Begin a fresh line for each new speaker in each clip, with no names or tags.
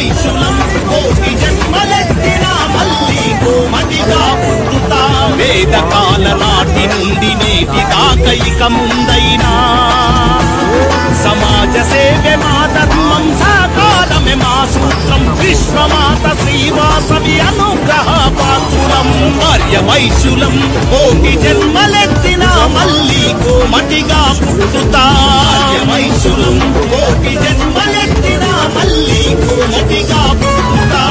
వైశులం కోటి జన్మలెత్తిన మళ్ళీ కోమటిగా పుట్టుతా వేదకాల నాటి నుండి నేటి దాకా ఇక ముందైనా సమాజ సేవే మా ధర్మం సాకారమే మా సూత్రం విశ్వమాత శ్రీవాసవి అనుగ్రహ పాత్రులం భార్య వైశ్యులం కోటి జన్మలెత్తిన మళ్ళీ కోమటిగా పుట్టుతా భార్య వైశ్యులం కోటి జన్మలెత్తిన మళ్ళీ కోమటిగా పుట్టుతా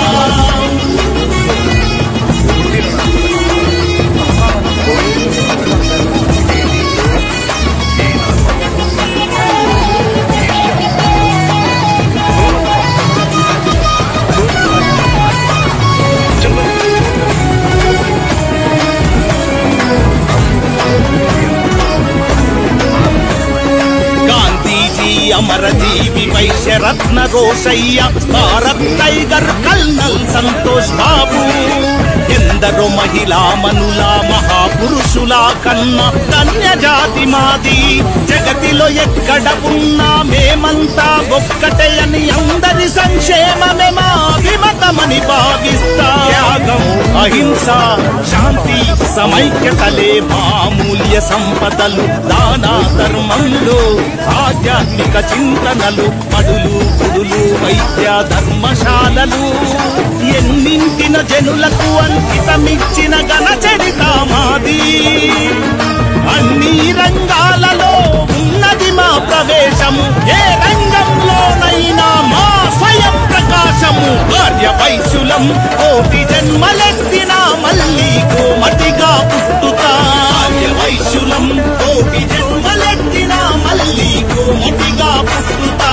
గాంధీజీ అమరజీవి వైశ్యరత్న రోషయ్య భారత్ టైగర్ కల్నల్ సంతోష్ బాబు ఎందరో మహిళా మనుల మహాపురుషుల కన్నా ధన్య జాతి మాది జగతిలో ఎక్కడ ఉన్నా మేమంతా ఒక్కటే అని అందరి సంక్షేమమే మా అభిమతమని భావిస్తా త్యాగం అహింస శాంతి సమైక్యతలే మా మూల్య సంపదలు దాన ధర్మంలో ఆధ్యాత్మిక చింతనలు పడులు గుడులు వైద్య ధర్మశాలలు ఎన్నింటిన జనులకు అంకితమిచ్చిన ఘన చరిత మాది అన్ని రంగాలలో ఉన్నది మా ప్రవేశము ఏ రంగంలోనైనా మా స్వయం ప్రకాశము భార్య వైశ్యులం కోటి జన్మలెత్తిన మళ్ళీ కోమటిగా పుట్టుతా భార్య వైశ్యులం కోటి జన్మలెత్తిన మళ్ళీ కోమటిగా పుట్టుతా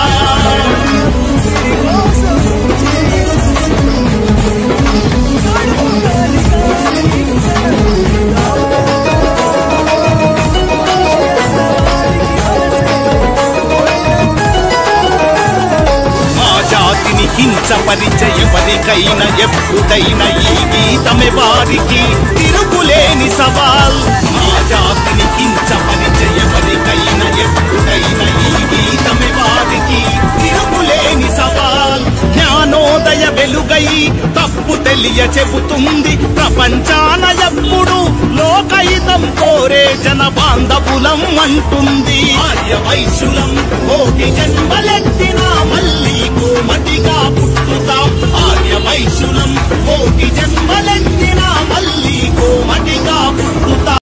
మా జాతిని హింసపరిచే ఎవరికైనా ఎప్పుడైనా ఈ గీతమే వారికి తిరుగులేని సవాల్ మా జాతిని హింసపరిచే ఎవరికైనా ఎప్పుడైనా ఈ గీతమే వారికి తిరుగులేని సవాల్ జ్ఞానోదయ వెలుగై తప్పు తెలియ చెబుతుంది ప్రపంచాన ఎప్పుడు లోకహితం కోరే జన బాంధవులం అంటుంది ఆర్య వైశ్యులం కోటి జన్మలెత్తిన మళ్ళీ కోమటిగా పుట్టుతాం ఆర్య వైశ్యులం కోటి జన్మల